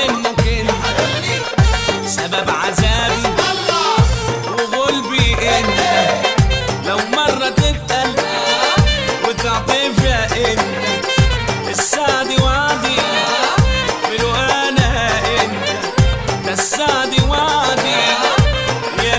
منك انت سبب عذابي وغلبي انت لو مرة تتقل وتعطف يا انت السعد وعدي بالوانا انت ده السعد وعدي يا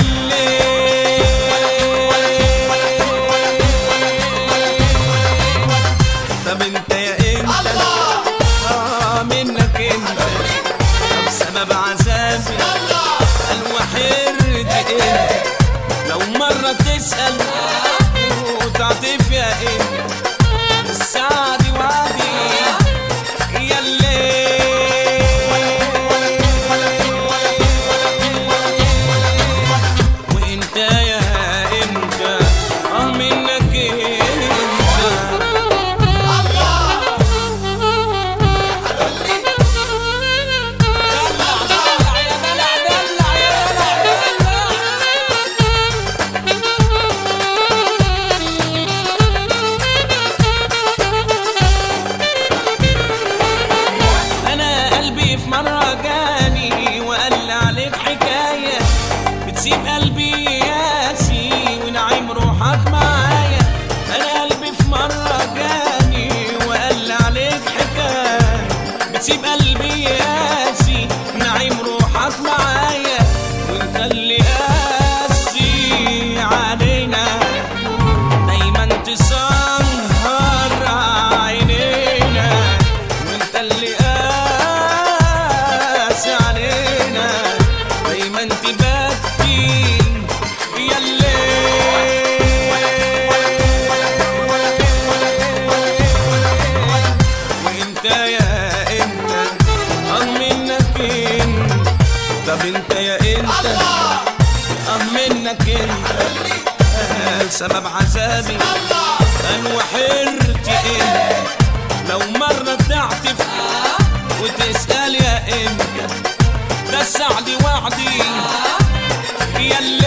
الليل طب انت يا انت اه منك انت طب سبب عذابي الوحيد انت لو مرة تسأل وتعطف يا انت السعد وعدي يا الليل وانت يا انت اه منك انت انا قلبي في مرة جاني وقال لي عليك حكاية بتسيب قلبي ياسي ونعيم روحك معايا انا قلبي في مرة جاني وقال لي عليك حكاية بتسيب قلبي ياسي نعيم روحك معايا وانت اللي قاسي علينا دايما تسهر عينينا وانت اللي قاسي علينا دايما تبكي يا الليل وانت يا انت اه منك انت طب انت يا انت اه منك انت آه، سبب عذابي انا وحرتي انت لو مرة تعطف وتسأل يا انت ده السعد وعدي يا اللي